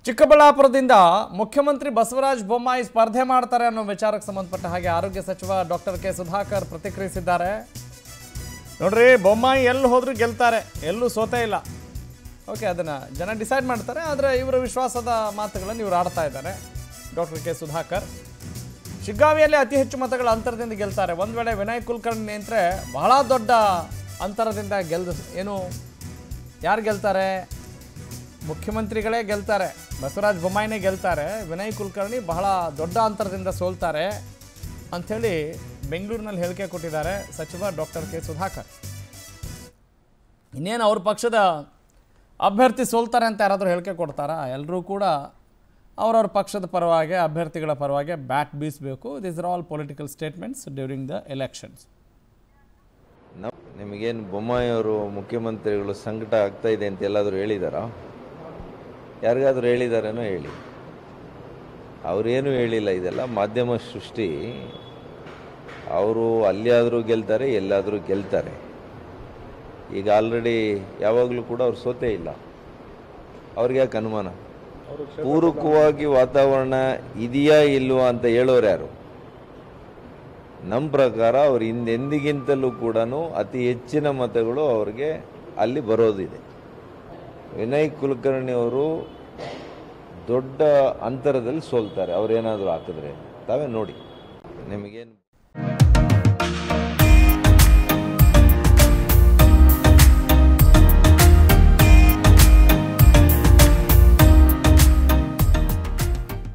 ಚಿಕ್ಕಬಳ್ಳಾಪುರದಿಂದ ಮುಖ್ಯಮಂತ್ರಿ ಬಸವರಾಜ ಬೊಮ್ಮಾಯಿ ಸ್ಪರ್ಧೆ ಮಾಡ್ತಾರೆ ಅನ್ನೋ ವಿಚಾರಕ್ಕೆ ಸಂಬಂಧಪಟ್ಟ ಹಾಗೆ ಆರೋಗ್ಯ ಸಚಿವ ಡಾಕ್ಟರ್ ಕೆ ಸುಧಾಕರ್ ಪ್ರತಿಕ್ರಿಯಿಸಿದ್ದಾರೆ ನೋಡ್ರಿ ಬೊಮ್ಮಾಯಿ ಎಲ್ಲಿ ಹೋದ್ರೂ ಗೆಲ್ತಾರೆ ಎಲ್ಲೂ ಸೋತೇ ಇಲ್ಲ ಓಕೆ ಅದನ್ನು ಜನ ಡಿಸೈಡ್ ಮಾಡ್ತಾರೆ ಆದರೆ ಇವರ ವಿಶ್ವಾಸದ ಮಾತುಗಳನ್ನು ಇವರು ಆಡ್ತಾ ಇದ್ದಾರೆ ಡಾಕ್ಟರ್ ಕೆ ಸುಧಾಕರ್ ಶಿಗ್ಗಾವಿಯಲ್ಲಿ ಅತಿ ಹೆಚ್ಚು ಮತಗಳ ಅಂತರದಿಂದ ಗೆಲ್ತಾರೆ ಒಂದು ವೇಳೆ ವಿನಯ್ ಕುಲಕರ್ಣಿ ನಿಂತರೆ ಬಹಳ ದೊಡ್ಡ ಅಂತರದಿಂದ ಗೆಲ್ದು ಏನು ಯಾರು ಗೆಲ್ತಾರೆ ಮುಖ್ಯಮಂತ್ರಿಗಳೇ ಗೆಲ್ತಾರೆ ಬಸವರಾಜ ಬೊಮ್ಮಾಯಿನೇ ಗೆಲ್ತಾರೆ ವಿನಯ್ ಕುಲಕರ್ಣಿ ಬಹಳ ದೊಡ್ಡ ಅಂತರದಿಂದ ಸೋಲ್ತಾರೆ ಅಂಥೇಳಿ ಬೆಂಗಳೂರಿನಲ್ಲಿ ಹೇಳಿಕೆ ಕೊಟ್ಟಿದ್ದಾರೆ ಸಚಿವ ಡಾಕ್ಟರ್ ಕೆ ಸುಧಾಕರ್ ಇನ್ನೇನು ಅವ್ರ ಪಕ್ಷದ ಅಭ್ಯರ್ಥಿ ಸೋಲ್ತಾರೆ ಅಂತ ಯಾರಾದರೂ ಹೇಳಿಕೆ ಕೊಡ್ತಾರಾ ಎಲ್ಲರೂ ಕೂಡ ಅವ್ರವ್ರ ಪಕ್ಷದ ಪರವಾಗಿ ಅಭ್ಯರ್ಥಿಗಳ ಪರವಾಗಿ ಬ್ಯಾಟ್ ಬೀಸಬೇಕು this are all political statements during the elections ನಮ್ ನಿಮಗೇನು ಬೊಮ್ಮಾಯಿಯವರು ಮುಖ್ಯಮಂತ್ರಿಗಳು ಸಂಕಟ ಆಗ್ತಾ ಇದೆ ಅಂತ ಎಲ್ಲಾದರೂ ಹೇಳಿದಾರಾ ಯಾರಿಗಾದ್ರೂ ಹೇಳಿದಾರೇನೋ ಹೇಳಿ ಅವರೇನು ಹೇಳಿಲ್ಲ ಇದೆಲ್ಲ ಮಾಧ್ಯಮ ಸೃಷ್ಟಿ ಅವರು ಅಲ್ಲಿಯಾದರೂ ಗೆಲ್ತಾರೆ ಎಲ್ಲಾದರೂ ಗೆಲ್ತಾರೆ ಈಗ ಆಲ್ರೆಡಿ ಯಾವಾಗಲೂ ಕೂಡ ಅವ್ರು ಸೋತೇ ಇಲ್ಲ ಅವ್ರಿಗೆ ಯಾಕೆ ಅನುಮಾನ ಪೂರಕವಾಗಿ ವಾತಾವರಣ ಇದೆಯಾ ಇಲ್ವಾ ಅಂತ ಹೇಳೋರು ಯಾರು ನಮ್ಮ ಪ್ರಕಾರ ಅವ್ರು ಹಿಂದೆಂದಿಗಿಂತಲೂ ಕೂಡ ಅತಿ ಹೆಚ್ಚಿನ ಮತಗಳು ಅವ್ರಿಗೆ ಅಲ್ಲಿ ಬರೋದಿದೆ ವಿನಯ್ ಕುಲಕರ್ಣಿ ಅವರು ದೊಡ್ಡ ಅಂತರದಲ್ಲಿ ಸೋಲ್ತಾರೆ ಅವ್ರೇನಾದರೂ ಹಾಕಿದ್ರೆ ತಾವೇ ನೋಡಿ ನಿಮಗೇನು